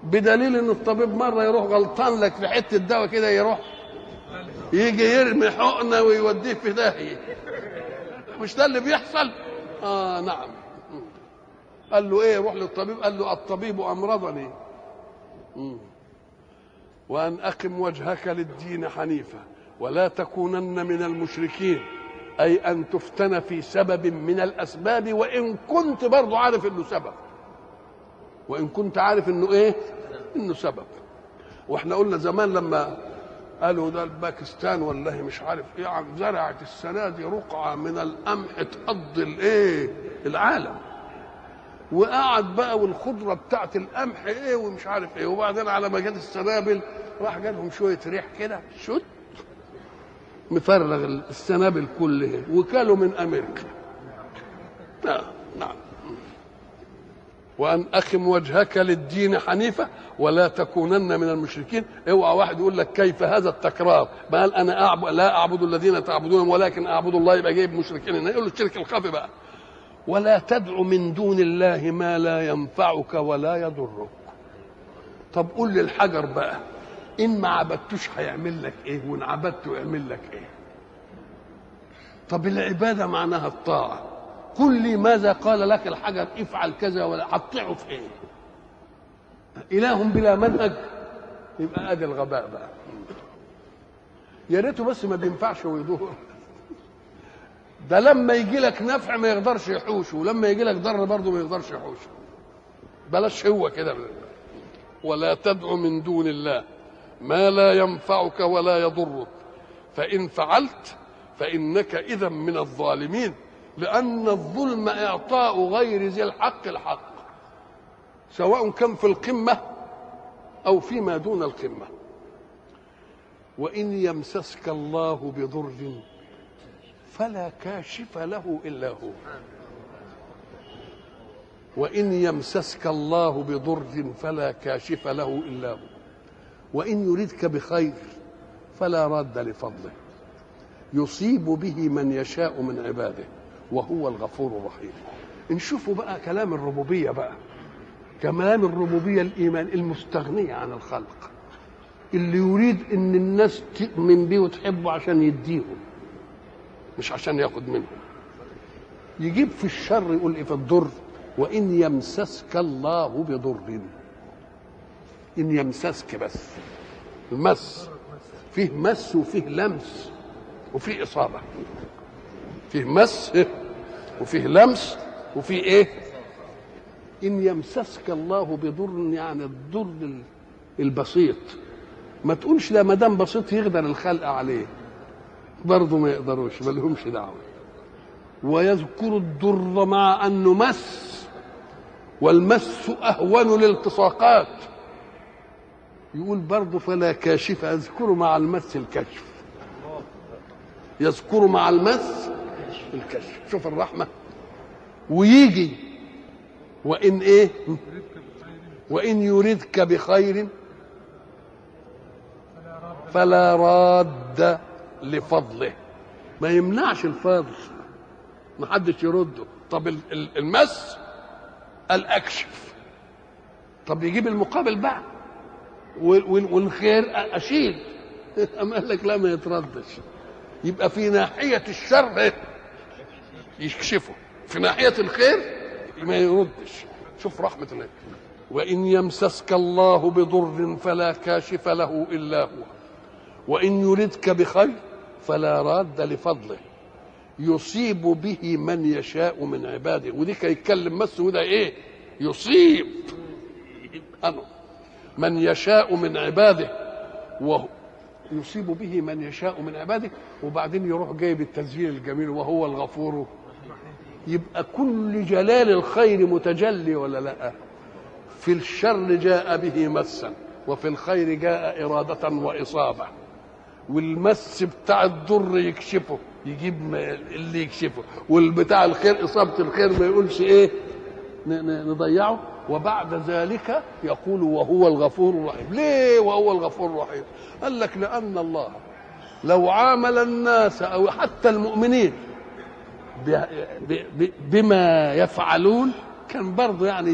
بدليل ان الطبيب مره يروح غلطان لك في حته دواء كده يروح يجي يرمي حقنه ويوديه في داهيه مش ده اللي بيحصل اه نعم قال له ايه روح للطبيب قال له الطبيب امرضني مم. وان اقم وجهك للدين حنيفا ولا تكونن من المشركين اي ان تفتن في سبب من الاسباب وان كنت برضو عارف انه سبب وان كنت عارف انه ايه انه سبب واحنا قلنا زمان لما قالوا ده الباكستان والله مش عارف ايه عم زرعت السنه دي رقعه من القمح تقضي الايه العالم وقعد بقى والخضره بتاعت القمح ايه ومش عارف ايه وبعدين على ما جت السنابل راح جالهم شويه ريح كده شت مفرغ السنابل كلها وكالوا من امريكا نعم نعم وان اقم وجهك للدين حنيفه ولا تكونن من المشركين اوعى واحد يقول لك كيف هذا التكرار ما قال انا أعبد لا اعبد الذين تعبدون ولكن اعبد الله يبقى جايب مشركين هنا يقول له الشرك الخفي بقى ولا تدع من دون الله ما لا ينفعك ولا يضرك طب قول للحجر بقى ان ما عبدتوش هيعمل لك ايه وان عبدته يعمل لك ايه طب العباده معناها الطاعه قل لي ماذا قال لك الحجر افعل كذا ولا هتطيعه في ايه اله بلا منهج يبقى ادي الغباء بقى يا ريته بس ما بينفعش ويضر ده لما يجي لك نفع ما يقدرش يحوشه ولما يجي لك ضر برضه ما يقدرش يحوشه بلاش هو كده ولا تدع من دون الله ما لا ينفعك ولا يضرك فإن فعلت فإنك إذا من الظالمين لأن الظلم إعطاء غير ذي الحق الحق سواء كان في القمة أو فيما دون القمة وإن يمسسك الله بضر فلا كاشف له إلا هو وإن يمسسك الله بضر فلا كاشف له إلا هو وإن يردك بخير فلا راد لفضله يصيب به من يشاء من عباده وهو الغفور الرحيم نشوفوا بقى كلام الربوبية بقى كلام الربوبية الإيمان المستغنية عن الخلق اللي يريد ان الناس تؤمن بيه وتحبه عشان يديهم مش عشان ياخد منهم يجيب في الشر يقول ايه في الضر وان يمسسك الله بضر ان يمسسك بس المس فيه مس وفيه لمس وفيه اصابه فيه مس وفيه لمس وفيه ايه ان يمسسك الله بضر يعني الضر البسيط ما تقولش لا ما دام بسيط يقدر الخلق عليه برضه ما يقدروش ما لهمش دعوه ويذكر الضر مع انه مس والمس اهون الالتصاقات يقول برضه فلا كاشف يذكر مع المس الكشف يذكر مع المس الكشف شوف الرحمه ويجي وان ايه وان يردك بخير فلا راد لفضله ما يمنعش الفضل ما حدش يرده طب المس قال اكشف طب يجيب المقابل بقى والخير اشيل اما قال لك لا ما يتردش يبقى في ناحيه الشر يكشفه في ناحيه الخير ما يردش شوف رحمه الله وان يمسسك الله بضر فلا كاشف له الا هو وان يردك بخير فلا راد لفضله يصيب به من يشاء من عباده ودي يتكلم مس وده ايه يصيب أنا من يشاء من عباده وهو يصيب به من يشاء من عباده وبعدين يروح جايب التسجيل الجميل وهو الغفور يبقى كل جلال الخير متجلي ولا لا في الشر جاء به مسا وفي الخير جاء إرادة وإصابة والمس بتاع الضر يكشفه يجيب اللي يكشفه والبتاع الخير إصابة الخير ما يقولش إيه نضيعه وبعد ذلك يقول وهو الغفور الرحيم ليه وهو الغفور الرحيم قال لك لأن الله لو عامل الناس أو حتى المؤمنين بما يفعلون كان برضه يعني